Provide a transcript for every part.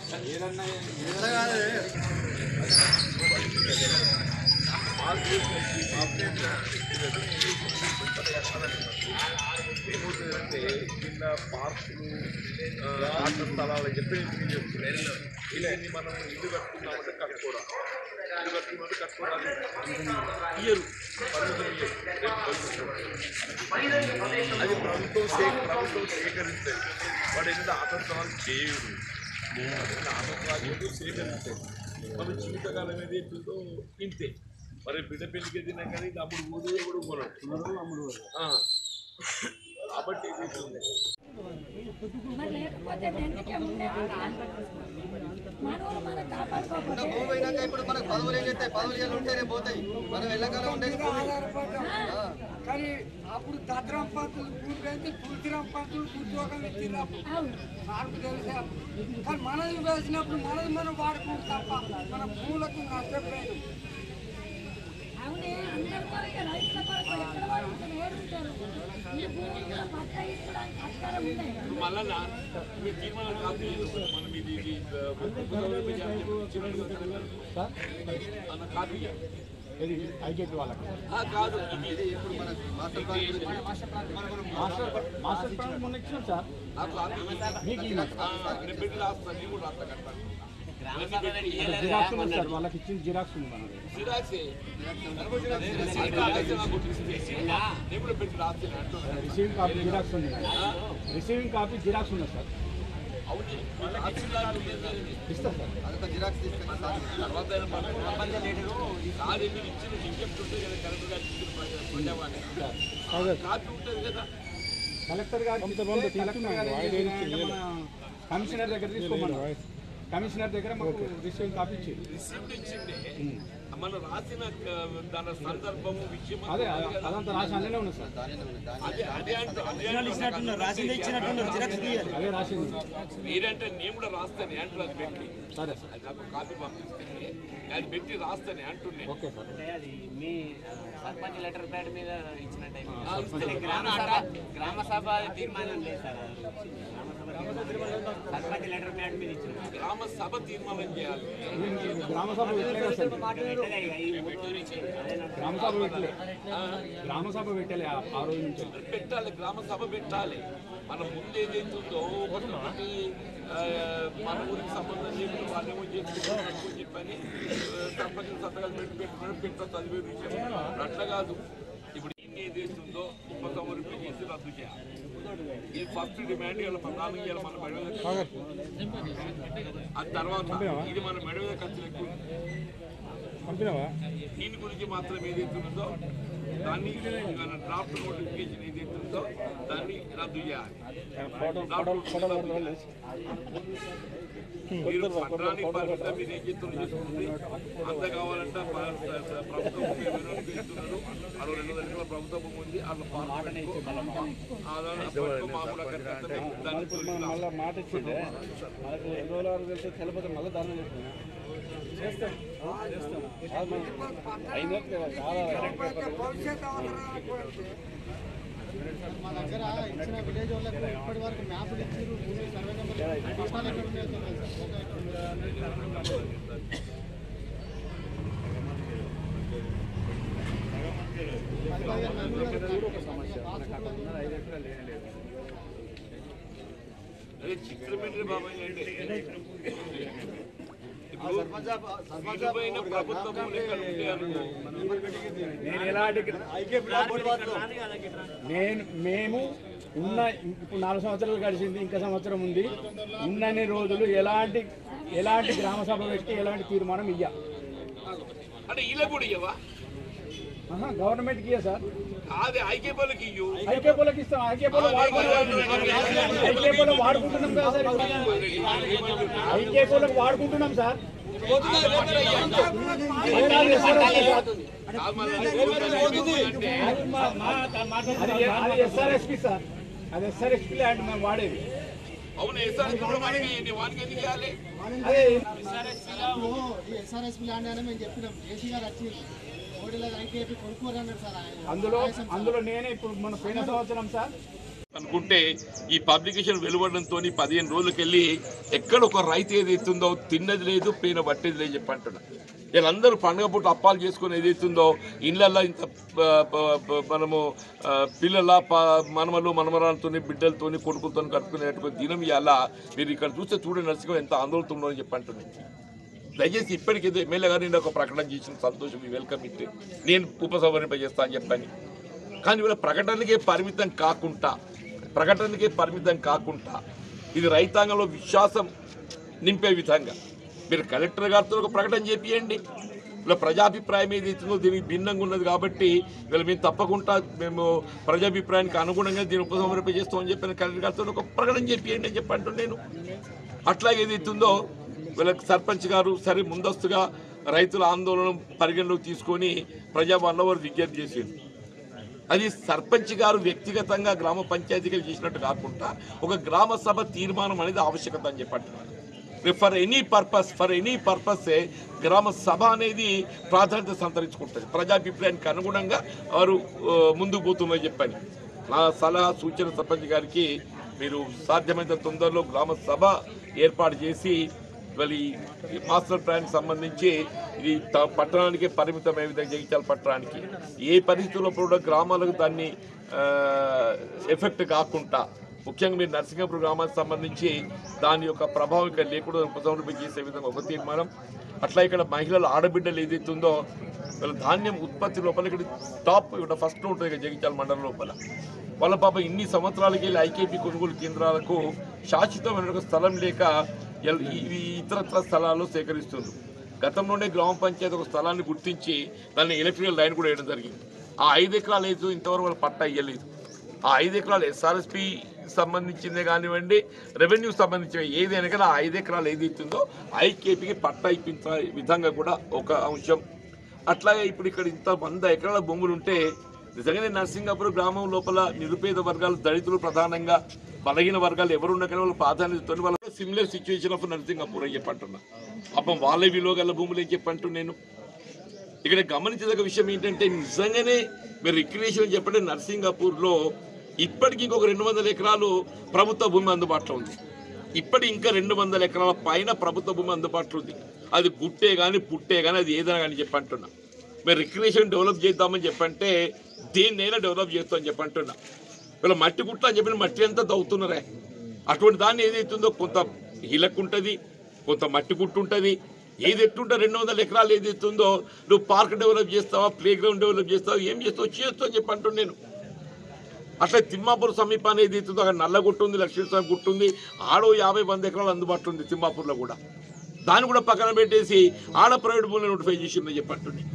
ఏమవుతుందంటే కింద పార్కులు ఆ, ఆట స్థలాలు చెప్పి ఇంటికి చెప్తున్నాయి ఇవన్నీ మనం ఇల్లు కట్టుకున్నామంటే కట్టుకోరా ఇల్లు కట్టుకున్నట్టు కట్టుకోరా ఇయ్యరు పర్మిషన్ ఇయ్యరు రేపు భవిష్యత్తులో. అది ప్రభుత్వం సే ప్రభుత్వం సేకరించాయి వాడు ఏంటంటే ఆట స్థలాలు చేయరు ఆట స్థలాలు సేకరించాయి మన జీవితకాలం ఏది ఎట్టుందో ఇంతే మరి బిడ్డ పెళ్లికి తిన్నాం కానీ ఇది అప్పుడు ఊరు కూడా కొనడు ఆ. కాబట్టి ఇది ఇట్లుంది. మరి లేకపోతే వెంటనే ఉండే మనోళ్ళు మనం కాపాడుకోకపోతే భూమి పోయినాక ఇప్పుడు మనకు పదవులు ఏం చేస్తాయి పదవులు ఏళ్ళు ఉంటేనే పోతాయి మనం వెళ్ళకాలం ఉండేది భూమి. ఆ. కానీ అప్పుడు దద్రం పంతులు కూర్చొని తులసిరాం పంతులు ఉద్యోగం ఇచ్చింది అప్పుడు అవును నాకు తెలుసా కానీ మనది వేసినప్పుడు మనది మనం వాడుకుంటాం తప్ప మన భూములకు నష్టపోయాను అవునే అందరి కొరకే రైతుల కొరకు ఎక్కడ వాళ్ళు ఉంటారు, ఏడు ఉంటారు ఈ భూమి కూడా పట్టా ఇచ్చడానికి అధికారం ఉంది మళ్ళా నా మీ తీర్మానం కాపీ చేసుకున్నాం. మనం ఇది ఇది ఆ, ముఖ్య మీద ఇచ్చినట్టు కదా. అన్న కాపీ ఇయ్యాలి. ఐకేపీ వాళ్ళకి ఆ, కాదు ఇది ఇది ఇప్పుడు మన మాస్టర్ ప్లాన్ గురించి మాస్టర్ మాస్టర్ ప్లాన్ మొన్న ఇచ్చినాం సార్ ఆ కాపీ మీకు ఇవ్వం. ఆ, నేను పెట్టి రాస్తాను నేను కూడా రాస్తా కట్టాను ఇవన్నీ పెట్టి జిరాక్స్ ఉంది సార్ వాళ్ళకి ఇచ్చిన జిరాక్స్ ఉంది మన దగ్గర జిరాక్సే. రసీదు కావాల్సిన నాకు రిసీట్. నేను కూడా పెట్టి రాస్తాను అంటున్నాను రిసీవింగ్ కాపీ జిరాక్స్ ఉంది రిసీవింగ్ కాపీ జిరాక్స్ ఉంది సార్ అవును రాసిందారు ఇస్తాం సార్ అదొక జిరాక్స్ తీసుకొని సార్ తర్వాత ఆయన పట్టుకుని కాదు మీరు ఇచ్చిన ఇంకెప్పుడు ఉంటుంది కదా కరెక్ట్ గా ఇచ్చిన ప్రజలు ఉండేవాడిని. కాపీ ఉంటుంది కదా కలెక్టర్ గారు కలెక్టర్ గారు ఏం చేశారంటే మన కమిషనర్ దగ్గర తీసుకోమన్నారు కమిషనర్ దగ్గర మాకు రిసీవింగ్ కాపీ ఇచ్చింది రిసిప్ట్ ఇచ్చిండే మనం రాసిన ఆ, దాని సందర్భము విషయం అదే అదంతా రాసి అందులో ఉంది సార్ అదే అదే అంటూ అదే అంటూ అదే రాసింది మీరంటే నేను కూడా రాస్తాను అంటూ అది పెట్టి సరే సార్ అది నాకు కాపీ పంపిస్తే అది పెట్టి రాస్తాను అంటున్నాను ఓకే సార్ అది మీ సర్పంచ్ లెటర్ ప్యాడ్ మీద ఇచ్చినట్టు అయిపోయింది. గ్రామ సభ గ్రామ సభ తీర్మానం లేదు సార్ గ్రామ సభ తీర్మానం. సర్పంచ్ లెటర్ ప్యాడ్ మీద ఇచ్చిన గ్రామ సభ తీర్మానం చేయాలి గ్రామ సభ పెట్టలే సార్ పెట్టలే ఇక ఈ ఊరు నుంచి అదే గ్రామ సభ పెట్టలే గ్రామ సభ పెట్టలే ఆ ఆ రోజు నుంచి పెట్టాలి గ్రామ సభ పెట్టాలి మన ముందు ఏదైతుందో ఒకటి ఆ, మన ఊరికి సంబంధం లేకుండా వాళ్ళు ఏమో చేసుకుంటారు అని చెప్పని ఆ, సర్పంచ్ సంతకాలు పెట్టి పెట్టుకుని పెట్టడం చదివే విషయం అట్లా కాదు ఇప్పుడు ఇన్ని ఏదైతుందో ఉపసంహరింపు చేసి రద్దు చేయాలి ఈ ఫస్ట్ డిమాండ్ ఇలా ప్రధానంగా ఇలా మన మెడ మీద ఖర్చు ఎక్కువ. ఆ తర్వాత ఇది మన మెడ మీద ఖర్చు ఎక్కువ పంపినావా దీని గురించి మాత్రం ఏదైతే ఉందో దాన్ని మన డ్రాఫ్ట్ నోటిఫికేషన్ ఏదైతే ఉందో దాన్ని రద్దు చేయాలి మీరు పట్టణానికి పరిమితం మీరు ఏం చేస్తున్నారు చేసుకోండి అంత కావాలంటే ప- ప- ప్రభుత్వం మీరు వెనక్కి వెళ్తున్నారు అరవై రెండు లక్షల ప్రభుత్వ భూమి ఉంది అట్లా పార్క్ పెట్టుకో. ఆ దాన్ని పెట్టుకో, మామూలు అక్కడ కట్టండి. దాన్ని తొలగి రా. మళ్ళీ మాట ఇచ్చిండే మనకు ఎన్ని రోజుల వరకు తెలిస్తే తెలియకపోతే మళ్ళీ దారుణం చేస్తున్నా చేస్తాం చేస్తాం కాదు మనం అయినట్టు కదా, చాలా భవిష్యత్ అవసరం అనుకోండి మా దగ్గర ఇచ్చిన విలేజ్ వాళ్ళకు ఇప్పటి వరకు మ్యాప్లు ఇచ్చారు భూమి సర్వే నెంబర్ పట్టాలు ఎక్కడ ఉన్నాయో తెలియదు సార్. ఒక పది పదిహేను మ్యాప్లు ఒక సమస్య మనకు అక్కడ ఉన్నది ఐదు ఎకరాలు లేనే లేదు అదే చిత్రమైన బాబాయ్ అంటే ఆ సర్పంచ్ ఆఫ్- సర్పంచ్ ఆఫ్ విలువైన ప్రభుత్వ భూములు ఎక్కడ ఉంటాయి అనుకో నేను ఎలాంటి నేను మేము ఉన్న ఇప్పుడు నాలుగు సంవత్సరాలు గడిచింది ఇంకా సంవత్సరం ఉంది ఉన్నన్ని రోజులు ఎలాంటి ఎలాంటి గ్రామ సభ పెట్టి ఎలాంటి తీర్మానం ఇయ్య అంటే ఇలా కూడా ఇవ్వవా ఆహా, గవర్నమెంట్కి ఇయ్య సార్ కాదే ఐకేపీలకి ఇయ్యు ఐకేపీలకు ఇస్తాం ఐకేపీలో ఐకేపీలో వాడుకుంటున్నాం కదా సార్ ఐకేపీలకు వాడుకుంటున్నాం సార్ అది మా- మా- అది అది ఎస్ఆర్ఎస్పి సార్ అది ఎస్ఆర్ఎస్పి ల్యాండ్ మేము వాడేది అవును ఎస్ఆర్ కూడా వానికి నీ వానికి ఎందుకు ఇవ్వాలి అదే ఈ ఎస్ఆర్ఎస్పీ ల్యాండ్ అని మేము చెప్పినాం జేసీ గారు వచ్చి ఓడిలో ఐకేపీ కొనుక్కోరు అన్నాడు సార్ ఆయన అందులో అందులో నేనే ఇప్పుడు మన పోయిన సంవత్సరం సార్ అనుకుంటే ఈ పబ్లికేషన్ వెలువడంతో పదిహేను రోజులకి వెళ్ళి ఎక్కడ ఒక రైతు ఏదైతుందో తిన్నది లేదు పైన పట్టేది లేదు చెప్పి అంటున్నా వీళ్ళందరూ పండుగ పూట అప్పాలు చేసుకుని ఏదైతుందో ఇళ్ళల్లో ఇంత ప- ప- ప- మనము ఆ, పిల్లల ప- మనమలు మనమరాలతో బిడ్డలతో కొడుకులతో కట్టుకునేటువంటి దినం ఇవాళ మీరు ఇక్కడ చూస్తే చూడండి నరసింహ ఎంత ఆందోళన ఉందో అని చెప్పి అంటున్నాను దయచేసి ఇప్పటికీ ఏదో ఎమ్మెల్యే గారు నేను ఒక ప్రకటన చేసిన సంతోషం ఈ వెల్కమ్ ఇట్టే నేను ఉపసంహరింపజేస్తా అని చెప్పని కానీ వీళ్ళ ప్రకటనకే పరిమితం కాకుండా ప్రకటనకే పరిమితం కాకుండా ఇది రైతాంగంలో విశ్వాసం నింపే విధంగా మీరు కలెక్టర్ గారితో ఒక ప్రకటన చేపియండి ఇలా ప్రజాభిప్రాయం ఏదైతుందో దీనికి భిన్నంగా ఉన్నది కాబట్టి వీళ్ళ మేము తప్పకుండా మేము ప్రజాభిప్రాయానికి అనుగుణంగా దీన్ని ఉపసంహరింప చేస్తామని చెప్పిన కలెక్టర్ గారితో ఒక ప్రకటన చేపియండి అని చెప్పి అంటున్నాను నేను అట్లా ఏదైతుందో వీళ్ళకి సర్పంచ్ గారు సరే ముందస్తుగా రైతుల ఆందోళన పరిగణలోకి తీసుకొని ప్రజా వారు విజ్ఞప్తి చేసింది అది సర్పంచ్ గారు వ్యక్తిగతంగా గ్రామ పంచాయతీగా చేసినట్టు కాకుండా ఒక గ్రామ సభ తీర్మానం అనేది ఆవశ్యకత అని చెప్పంటున్నారు for any purpose for any purpose gram sabha అనేది ప్రాధాన్యత సంతరించుకుంటుంది ప్రజాభిప్రాయానికి అనుగుణంగా వారు ఆ, ముందుకు పోతుందని చెప్పని నా సలహా సూచన సర్పంచ్ గారికి మీరు సాధ్యమైనంత తొందరలో గ్రామ సభ ఏర్పాటు చేసి మరి ఈ మాస్టర్ ప్లాన్ సంబంధించి ఇది త- పట్టణానికే పరిమితమయ్యే విధంగా జగిత్యాల పట్టణానికి ఏ పరిస్థితుల్లో కూడా గ్రామాలకు దాన్ని ఆ, ఎఫెక్ట్ కాకుండా ముఖ్యంగా మీరు నరసింగపురం గ్రామానికి సంబంధించి దాని యొక్క ప్రభావం ఇక్కడ లేకుండా ఉపసంహరణ చేసే విధంగా ఒక తీర్మానం అట్లా ఇక్కడ మహిళల ఆడబిడ్డలు ఏదైతే ఉందో వీళ్ళ ధాన్యం ఉత్పత్తి లోపల ఇక్కడ టాప్ ఇక్కడ ఫస్ట్ ఉంటుంది ఇక్కడ జగిత్యాల మండలం లోపల వాళ్ళ పాప ఇన్ని సంవత్సరాలకి వెళ్ళి ఐకేపీ కొనుగోలు కేంద్రాలకు శాశ్వతమైన ఒక స్థలం లేక ఎల్- ఇవి ఇతరత్ర స్థలాలు సేకరిస్తుంది గతంలోనే గ్రామ పంచాయతీ ఒక స్థలాన్ని గుర్తించి దాన్ని ఎలక్ట్రికల్ లైన్ కూడా వేయడం జరిగింది ఆ ఐదు ఎకరాలు అయితే ఇంతవరకు వాళ్ళు పట్టా ఇవ్వలేదు ఆ ఐదు ఎకరాలు ఎస్ఆర్ఎస్పి సంబంధించిందే కానివ్వండి రెవెన్యూ సంబంధించిన ఏదైనా కానీ ఆ ఐదు ఎకరాలు ఏది ఇస్తుందో ఐకేపీకి పట్టా ఇప్పించే విధంగా కూడా ఒక అంశం అట్లాగే ఇప్పుడు ఇక్కడ ఇంత వంద ఎకరాల భూములు ఉంటే నిజంగానే నరసింగాపురం గ్రామం లోపల నిరుపేద వర్గాలు దళితులు ప్రధానంగా బలహీన వర్గాలు ఎవరున్న కానీ వాళ్ళ ప్రాధాన్యతతో వాళ్ళ సిమిలర్ సిచ్యువేషన్ ఆఫ్ నరసింగాపూర్ అని చెప్పంటున్నా అప్పుడు వాళ్ళే విలువ గల భూములు అని చెప్పంటూ నేను ఇక్కడ గమనించదగ్గ విషయం ఏంటంటే నిజంగానే మీరు రిక్రియేషన్ చెప్పండి నర్సింగాపూర్లో ఇప్పటికి ఇంకొక రెండు వందల ఎకరాలు ప్రభుత్వ భూమి అందుబాటులో ఉంది ఇప్పటి ఇంకా రెండు వందల ఎకరాల పైన ప్రభుత్వ భూమి అందుబాటులో ఉంది అది గుట్టే కానీ పుట్టే కానీ అది ఏదైనా కానీ చెప్పంటున్నా మీరు రిక్రియేషన్ డెవలప్ చేద్దామని చెప్పంటే దేన్నైనా డెవలప్ చేస్తామని చెప్పంటున్నా వీళ్ళ మట్టి గుట్ట అని చెప్పిన మట్టి అంతా తవ్వుతున్నారే అటువంటి దాన్ని ఏదైతుందో కొంత హిలకు ఉంటుంది కొంత మట్టి గుట్టు ఉంటుంది ఏది ఎట్టుంటే రెండు వందల ఎకరాలు ఏది ఎత్తుందో నువ్వు పార్క్ డెవలప్ చేస్తావా ప్లే గ్రౌండ్ డెవలప్ చేస్తావా ఏం చేస్తావు చేస్తావు అని చెప్పి అంటున్నాను నేను అట్లా తిమ్మాపూర్ సమీపాన్ని ఏది ఎత్తుందో అక్కడ నల్ల గుట్టు ఉంది లక్ష్మీస్వామి గుట్టు ఉంది ఆడో యాభై వంద ఎకరాలు అందుబాటులో ఉంది తిమ్మాపూర్లో కూడా దాన్ని కూడా పక్కన పెట్టేసి ఆడ ప్రైవేట్ భూములు నోటిఫై చేసిందని చెప్పి అంటున్నాను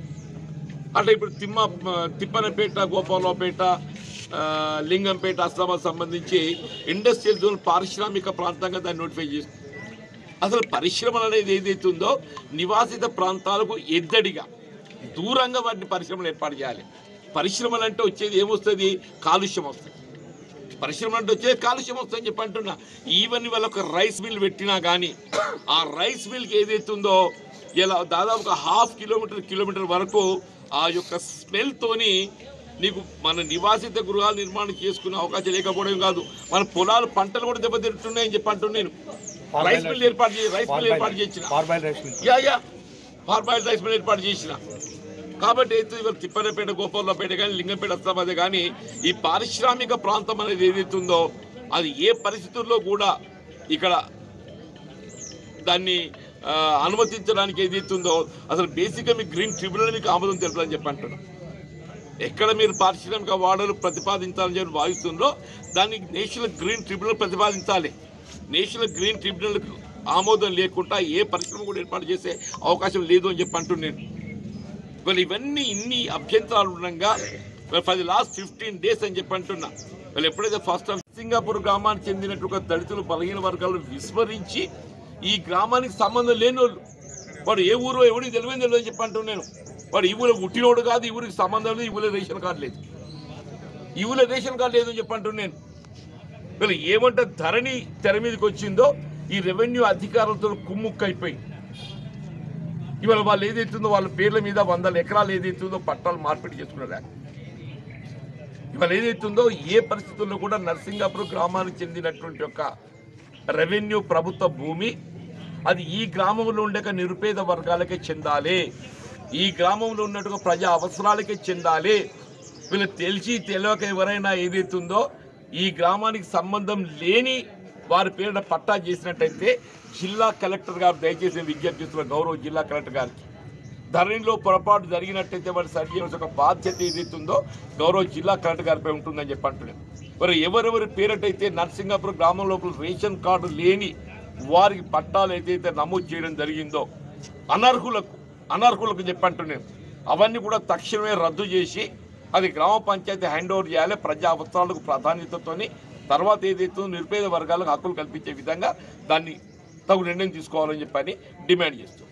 అట్లా ఇప్పుడు తిమ్మ తిప్పనపేట గోపాలపేట ఆ, లింగంపేట అస్లామాబాద్ సంబంధించి ఇండస్ట్రియల్ జోన్ పారిశ్రామిక ప్రాంతంగా దాన్ని నోటిఫై చేస్తుంది అసలు పరిశ్రమలు అనేది ఏదైతే ఉందో నివాసిత ప్రాంతాలకు ఎద్దడిగా దూరంగా వాటిని పరిశ్రమలు ఏర్పాటు చేయాలి పరిశ్రమలు అంటే వచ్చేది ఏమొస్తుంది కాలుష్యం వస్తుంది పరిశ్రమ అంటే వచ్చే కాలుష్యం వస్తుందని చెప్పి అంటున్నా ఈవెన్ వాళ్ళ ఒక రైస్ మిల్ పెట్టినా కానీ ఆ రైస్ మిల్కి ఏదైతే ఉందో ఇలా దాదాపు ఒక హాఫ్ కిలోమీటర్ కిలోమీటర్ వరకు ఆ యొక్క స్మెల్తోని నీకు మన నివాసిత గృహాలు నిర్మాణం చేసుకునే అవకాశం లేకపోవడం కాదు మన పొలాలు పంటలు కూడా దెబ్బతింటున్నాయని చెప్పి అంటున్నాను రైస్ మిల్ ఏర్పాటు చేసి రైస్ మిల్ ఏర్పాటు చేసిన యా యా ఫార్మాయిల్ రైస్ మిల్ ఏర్పాటు చేసిన కాబట్టి అయితే ఇవాళ తిప్పనపేట గోపాలపేట కానీ లింగంపేట అస్లాబాద్ కానీ ఈ పారిశ్రామిక ప్రాంతం అనేది ఏదైతే ఉందో అది ఏ పరిస్థితుల్లో కూడా ఇక్కడ దాన్ని ఆ, అనుమతించడానికి ఏదైతే ఉందో అసలు బేసిక్గా మీకు గ్రీన్ ట్రిబ్యునల్ మీకు ఆమోదం తెలపాలని చెప్పి అంటున్నాను ఎక్కడ మీరు పారిశ్రామిక వాడలు ప్రతిపాదించాలని చెప్పి భావిస్తుందో దాన్ని నేషనల్ గ్రీన్ ట్రిబ్యునల్ ప్రతిపాదించాలి నేషనల్ గ్రీన్ ట్రిబ్యునల్ ఆమోదం లేకుండా ఏ పరిశ్రమ కూడా ఏర్పాటు చేసే అవకాశం లేదు అని చెప్పి అంటున్నాను ఇవాళ ఇవన్నీ ఇన్ని అభ్యంతరాలు ఉండగా for the last fifteen days అని చెప్పి అంటున్నా వాళ్ళు ఎప్పుడైతే ఫస్ట్ టైం సింగాపూర్ గ్రామానికి చెందినట్టు ఒక దళితులు బలహీన వర్గాలను విస్మరించి ఈ గ్రామానికి సంబంధం లేని వాళ్ళు వాడు ఏ ఊరో ఎవడికి తెలియని తెలియదు అని చెప్పి అంటున్నాను వాడు ఈ ఊళ్ళో పుట్టినోడు కాదు ఈ ఊరికి సంబంధం లేదు ఈ ఊళ్ళో రేషన్ కార్డు లేదు ఈ ఊళ్ళో రేషన్ కార్డు లేదు అని చెప్పి అంటున్నాను వీళ్ళు ఏమంటే ధరణి తెర మీదకి వచ్చిందో ఈ రెవెన్యూ అధికారులతో కుమ్ముక్కైపోయి ఇవాళ వాళ్ళు ఏదైతుందో వాళ్ళ పేర్ల మీద వందల ఎకరాలు ఏదైతుందో పట్టాలు మార్పిడి చేసుకున్నారా ఇవాళ ఏదైతుందో ఏ పరిస్థితుల్లో కూడా నర్సింగాపురం గ్రామానికి చెందినటువంటి యొక్క రెవెన్యూ ప్రభుత్వ భూమి అది ఈ గ్రామంలో ఉండే ఒక నిరుపేద వర్గాలకే చెందాలి ఈ గ్రామంలో ఉన్నట్టుగా ప్రజా అవసరాలకే చెందాలి వీళ్ళు తెలిసి తెలియక ఎవరైనా ఏదైతుందో ఈ గ్రామానికి సంబంధం లేని వారి పేరున పట్టా చేసినట్టయితే జిల్లా కలెక్టర్ గారు దయచేసి విజ్ఞప్తి చేస్తున్న గౌరవ జిల్లా కలెక్టర్ గారికి ధరణిలో పొరపాటు జరిగినట్టయితే వారు సరి చేయవలసిన ఒక బాధ్యత ఏదైతుందో గౌరవ జిల్లా కలెక్టర్ గారిపై ఉంటుందని చెప్పి అంటున్నాను మరి ఎవరెవరి పేరటైతే నర్సింగాపురం గ్రామం లోపల రేషన్ కార్డు లేని వారికి పట్టాలు ఏదైతే నమోదు చేయడం జరిగిందో అనర్హులకు అనర్హులకు చెప్పంటున్నాను అవన్నీ కూడా తక్షణమే రద్దు చేసి అది గ్రామ పంచాయతీ హ్యాండ్ ఓవర్ చేయాలి ప్రజా అవసరాలకు ప్రాధాన్యతతోని తర్వాత ఏదైతే నిరుపేద వర్గాలకు హక్కులు కల్పించే విధంగా దాన్ని తగు నిర్ణయం తీసుకోవాలని చెప్పని డిమాండ్ చేస్తాం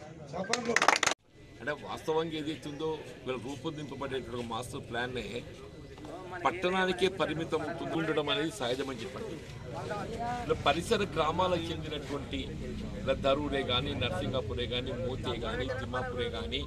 అంటే వాస్తవంగా ఏదైతుందో వీళ్ళు రూపొందింపబడేటువంటి మాస్టర్ ప్లాన్నే పట్టణానికే పరిమితం అవుతుంది ఉండడం అనేది సహజమని చెప్పండి ఇలా పరిసర గ్రామాలకు చెందినటువంటి ఇలా దరూరే కానీ నర్సింగాపురే కానీ మోతే కానీ తిమ్మాపురే కానీ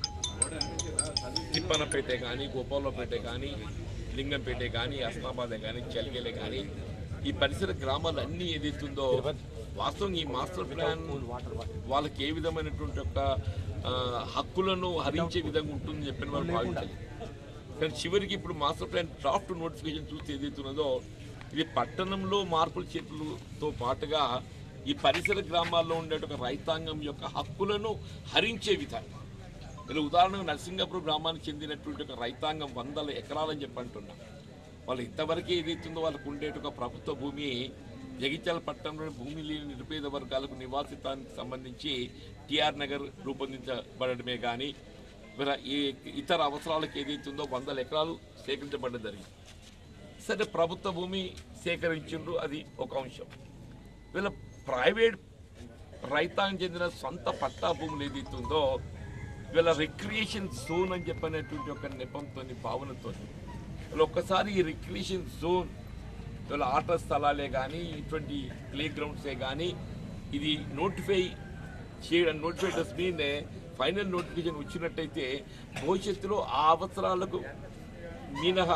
తిప్పనపేట కానీ గోపాలపేట కానీ లింగంపేట కానీ అస్నాబాదే కానీ చలిగలే కానీ ఈ పరిసర గ్రామాలు అన్నీ ఏదైతుందో వాస్తవం ఈ మాస్టర్ ప్లాన్ వాళ్ళకి ఏ విధమైనటువంటి యొక్క ఆ, హక్కులను హరించే విధంగా ఉంటుందని చెప్పిన వాళ్ళు భావించాలి కానీ చివరికి ఇప్పుడు మాస్టర్ ప్లాన్ డ్రాఫ్ట్ నోటిఫికేషన్ చూస్తే ఏదైతున్నదో ఇది పట్టణంలో మార్పుల చేతులతో పాటుగా ఈ పరిసర గ్రామాల్లో ఉండే ఒక రైతాంగం యొక్క హక్కులను హరించే విధంగా ఇలా ఉదాహరణకు నరసింగపురం గ్రామానికి చెందినటువంటి ఒక రైతాంగం వందల ఎకరాలని చెప్పి అంటున్నా వాళ్ళు ఇంతవరకే ఏదైతుందో వాళ్ళకు ఉండేట ఒక ప్రభుత్వ భూమి జగిత్యాల పట్టణంలోని భూమి లేని నిరుపేద వర్గాలకు నివాసితానికి సంబంధించి టిఆర్ నగర్ రూపొందించబడమే కానీ మరి ఈ ఇతర అవసరాలకు ఏదైతుందో వందల ఎకరాలు సేకరించబడడం జరిగింది సరే ప్రభుత్వ భూమి సేకరించిండ్రు అది ఒక అంశం వీళ్ళ ప్రైవేట్ రైతాంగం చెందిన సొంత పట్టా భూములు ఏదైతుందో వీళ్ళ రిక్రియేషన్ జోన్ అని చెప్పినటువంటి ఒక నెపంతో భావనతో వీళ్ళు ఒక్కసారి ఈ రిక్రియేషన్ జోన్ వీళ్ళ ఆట స్థలాలే కానీ ఇటువంటి ప్లే గ్రౌండ్సే కానీ ఇది నోటిఫై చేయడం నోటిఫైటర్స్ మీదే ఫైనల్ నోటిఫికేషన్ వచ్చినట్టయితే భవిష్యత్తులో ఆ అవసరాలకు మినహా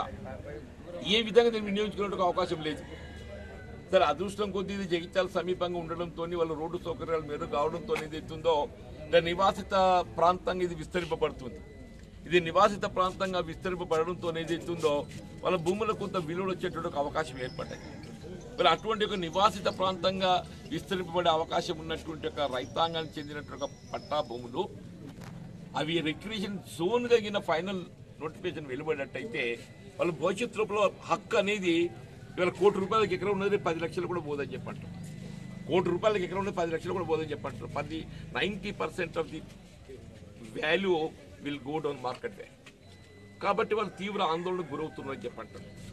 ఏ విధంగా దీన్ని వినియోగించుకునే అవకాశం లేదు సరే అదృష్టం కొద్దీ ఇది జగిత్యాల సమీపంగా ఉండడంతో వాళ్ళ రోడ్డు సౌకర్యాలు మెరుగు కావడంతో ఏదైతుందో ఇలా నివాసిత ప్రాంతంగా ఇది విస్తరింపబడుతుంది ఇది నివాసిత ప్రాంతంగా విస్తరింపబడడంతో ఏదైతుందో వాళ్ళ భూములకు కొంత విలువలు వచ్చేటువంటి ఒక అవకాశం ఏర్పడ్డాయి మరి అటువంటి ఒక నివాసిత ప్రాంతంగా విస్తరింపబడే అవకాశం ఉన్నటువంటి ఒక రైతాంగానికి చెందినటువంటి ఒక పట్టా భూములు అవి రిక్రియేషన్ జోన్ తగిన ఫైనల్ నోటిఫికేషన్ వెలువడినట్టయితే వాళ్ళ భవిష్యత్తు లోపల హక్కు అనేది ఇవాళ కోటి రూపాయలకి ఎకరం ఉన్నది పది లక్షలు కూడా పోదని చెప్పంటారు కోటి రూపాయలకి ఎకరం ఉన్నది పది లక్షలు కూడా పోదని చెప్పంటారు పది ninety percent of the value will go down market value కాబట్టి వాళ్ళు తీవ్ర ఆందోళనకు గురవుతున్నారని చెప్పంటారు